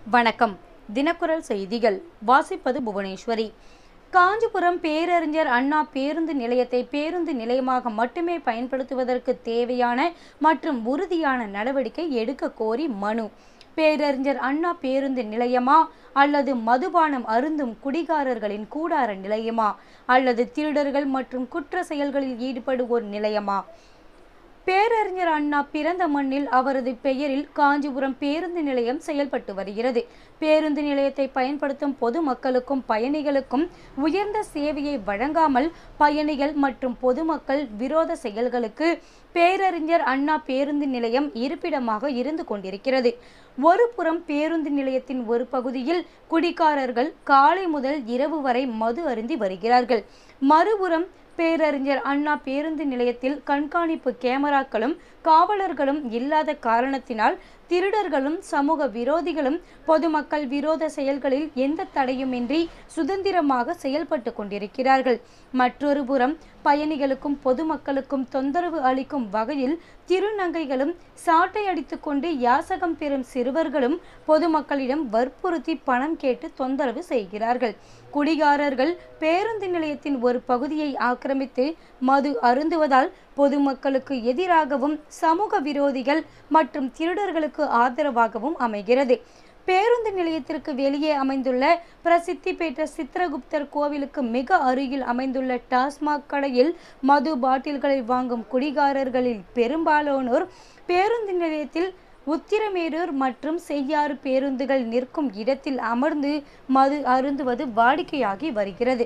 வணக்கம் தினக்குரல் செய்திகள் வாசிப்பது புவனேஸ்வரி காஞ்சிபுரம் பேரறிஞர் அண்ணா பேருந்து நிலையத்தை பேருந்து நிலையமாக மட்டுமே பயன்படுத்துவதற்கு தேவையான மற்றும் உறுதியான நடவடிக்கை எடுக்க கோரி மனு பேரறிஞர் அண்ணா பேருந்து நிலையமா அல்லது மதுபானம் அருந்தும் குடிகாரர்களின் கூடார நிலையமா அல்லது திருடர்கள் மற்றும் குற்ற செயல்களில் ஈடுபடுவோர் நிலையமா பேரறிஞர் அண்ணா பிறந்த மண்ணில் அவரது பெயரில் காஞ்சிபுரம் பேருந்து நிலையம் செயல்பட்டு வருகிறது பேருந்து நிலையத்தை பயன்படுத்தும் பொதுமக்களுக்கும் பயணிகளுக்கும் உயர்ந்த சேவையை வழங்காமல் பயணிகள் மற்றும் பொதுமக்கள் விரோத செயல்களுக்கு பேரறிஞர் அண்ணா பேருந்து நிலையம் இருப்பிடமாக இருந்து கொண்டிருக்கிறது ஒரு புறம் பேருந்து நிலையத்தின் ஒரு பகுதியில் குடிகாரர்கள் காலை முதல் இரவு வரை மது அருந்தி வருகிறார்கள் மறுபுறம் பேரறிஞர் அண்ணா பேருந்து நிலையத்தில் கண்காணிப்பு கேமராக்களும் காவலர்களும் இல்லாத காரணத்தினால் திருடர்களும் சமூக விரோதிகளும் பொதுமக்கள் விரோத செயல்களில் எந்த தடையுமின்றி சுதந்திரமாக செயல்பட்டு கொண்டிருக்கிறார்கள் மற்றொரு புறம் பயணிகளுக்கும் பொதுமக்களுக்கும் தொந்தரவு அளிக்கும் வகையில் திருநங்கைகளும் சாட்டை அடித்துக்கொண்டு யாசகம் பெறும் சிறுவர்களும் பொதுமக்களிடம் வற்புறுத்தி பணம் கேட்டு தொந்தரவு செய்கிறார்கள் குடிகாரர்கள் பேருந்து நிலையத்தின் ஒரு பகுதியை ஆக்கிரமித்து மது அருந்துவதால் பொதுமக்களுக்கு எதிராகவும் சமூக விரோதிகள் மற்றும் திருடர்களுக்கு ஆதரவாகவும் அமைகிறது பேருந்து நிலையத்திற்கு வெளியே அமைந்துள்ள பிரசித்தி பெற்ற சித்திரகுப்தர் கோவிலுக்கு மிக அருகில் அமைந்துள்ள டாஸ்மாக் கடையில் மது பாட்டில்களை வாங்கும் குடிகாரர்களில் பெரும்பாலானோர் பேருந்து நிலையத்தில் உத்திரமேரூர் மற்றும் செய்யாறு பேருந்துகள் நிற்கும் இடத்தில் அமர்ந்து மது அருந்துவது வாடிக்கையாகி வருகிறது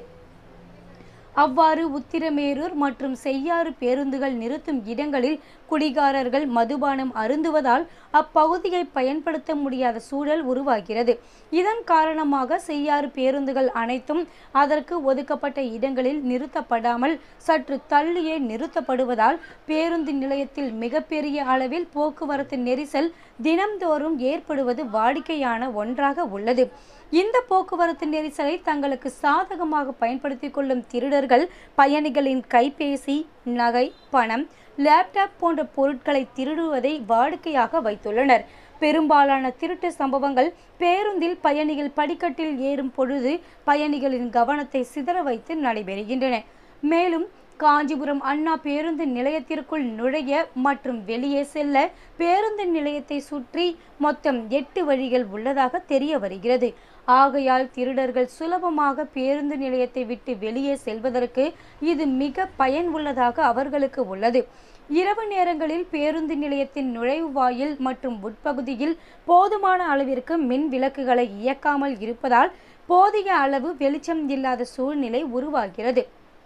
அவ்வாறு உத்திரமேரூர் மற்றும் செய்யாறு பேருந்துகள் நிறுத்தும் இடங்களில் குடிகாரர்கள் மதுபானம் அருந்துவதால் அப்பகுதியை பயன்படுத்த முடியாத சூழல் உருவாகிறது இதன் காரணமாக செய்யாறு பேருந்துகள் அனைத்தும் அதற்கு ஒதுக்கப்பட்ட இடங்களில் நிறுத்தப்படாமல் சற்று தள்ளியே நிறுத்தப்படுவதால் பேருந்து நிலையத்தில் மிகப்பெரிய அளவில் போக்குவரத்து நெரிசல் தினம்தோறும் ஏற்படுவது வாடிக்கையான ஒன்றாக உள்ளது இந்த போக்குவரத்து நெரிசலை தங்களுக்கு சாதகமாக பயன்படுத்தி கொள்ளும் திருடர்கள் பயணிகளின் கைபேசி நகை பணம் லேப்டாப் போன்ற பொருட்களை திருடுவதை வாடிக்கையாக வைத்துள்ளனர் பெரும்பாலான திருட்டு சம்பவங்கள் பேருந்தில் பயணிகள் படிக்கட்டில் ஏறும் பொழுது பயணிகளின் கவனத்தை சிதற வைத்து நடைபெறுகின்றன மேலும் காஞ்சிபுரம் அண்ணா பேருந்து நிலையத்திற்குள் நுழைய மற்றும் வெளியே செல்ல பேருந்து நிலையத்தை சுற்றி மொத்தம் எட்டு வழிகள் உள்ளதாக தெரிய வருகிறது ஆகையால் திருடர்கள் சுலபமாக பேருந்து நிலையத்தை விட்டு வெளியே செல்வதற்கு இது மிக பயன் உள்ளதாக அவர்களுக்கு உள்ளது இரவு நேரங்களில் பேருந்து நிலையத்தின் நுழைவு வாயில் மற்றும் உட்பகுதியில் போதுமான அளவிற்கு மின் விளக்குகளை இயக்காமல் இருப்பதால் போதிய அளவு வெளிச்சம் இல்லாத சூழ்நிலை உருவாகிறது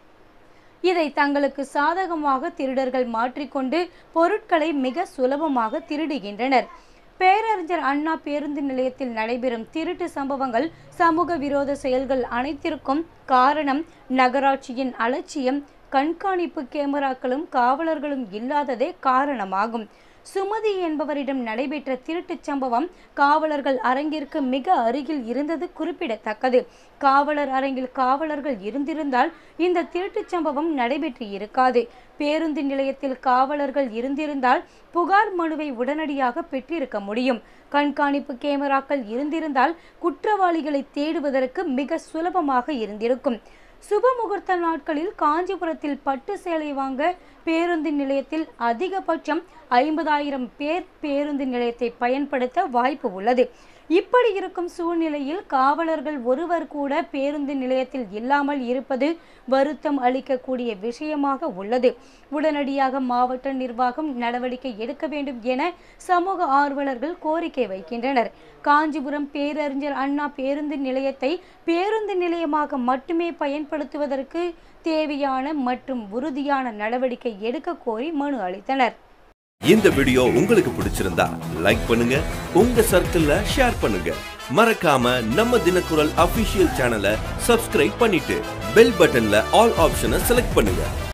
இதை தங்களுக்கு சாதகமாக திருடர்கள் மாற்றிக்கொண்டு பொருட்களை மிக சுலபமாக திருடுகின்றனர் பேரறிஞர் அண்ணா பேருந்து நிலையத்தில் நடைபெறும் திருட்டு சம்பவங்கள் சமூக விரோத செயல்கள் அனைத்திற்கும் காரணம் நகராட்சியின் அலட்சியம் கண்காணிப்பு கேமராக்களும் காவலர்களும் இல்லாததே காரணமாகும் சுமதி என்பவரிடம் நடைபெற்ற திருட்டுச் சம்பவம் காவலர்கள் அரங்கிற்கு மிக அருகில் இருந்தது குறிப்பிடத்தக்கது காவலர் அரங்கில் காவலர்கள் இருந்திருந்தால் இந்த திருட்டுச் சம்பவம் நடைபெற்று இருக்காது பேருந்து நிலையத்தில் காவலர்கள் இருந்திருந்தால் புகார் மனுவை உடனடியாக பெற்றிருக்க முடியும் கண்காணிப்பு கேமராக்கள் இருந்திருந்தால் குற்றவாளிகளை தேடுவதற்கு மிக சுலபமாக இருந்திருக்கும் சுப முகூர்த்த நாட்களில் காஞ்சிபுரத்தில் பட்டு சேலை வாங்க பேருந்து நிலையத்தில் அதிகபட்சம் ஐம்பதாயிரம் பேர் பேருந்து நிலையத்தை பயன்படுத்த வாய்ப்பு உள்ளது இப்படி இருக்கும் சூழ்நிலையில் காவலர்கள் ஒருவர் கூட பேருந்து நிலையத்தில் இல்லாமல் இருப்பது வருத்தம் அளிக்கக்கூடிய விஷயமாக உள்ளது உடனடியாக மாவட்ட நிர்வாகம் நடவடிக்கை எடுக்க வேண்டும் என சமூக ஆர்வலர்கள் கோரிக்கை வைக்கின்றனர் காஞ்சிபுரம் பேரறிஞர் அண்ணா பேருந்து நிலையத்தை பேருந்து நிலையமாக மட்டுமே பயன்படுத்துவதற்கு தேவையான மற்றும் உறுதியான நடவடிக்கை எடுக்க கோரி மனு அளித்தனர் இந்த வீடியோ உங்களுக்கு பிடிச்சிருந்தா லைக் பண்ணுங்க உங்க சர்க்கிள்ல ஷேர் பண்ணுங்க மறக்காம நம்ம தினக்குரல் அபிஷியல் சேனலை சப்ஸ்கிரைப் பண்ணிட்டு பெல் பட்டன்ல ஆல் ஆப்ஷனை செலக்ட் பண்ணுங்க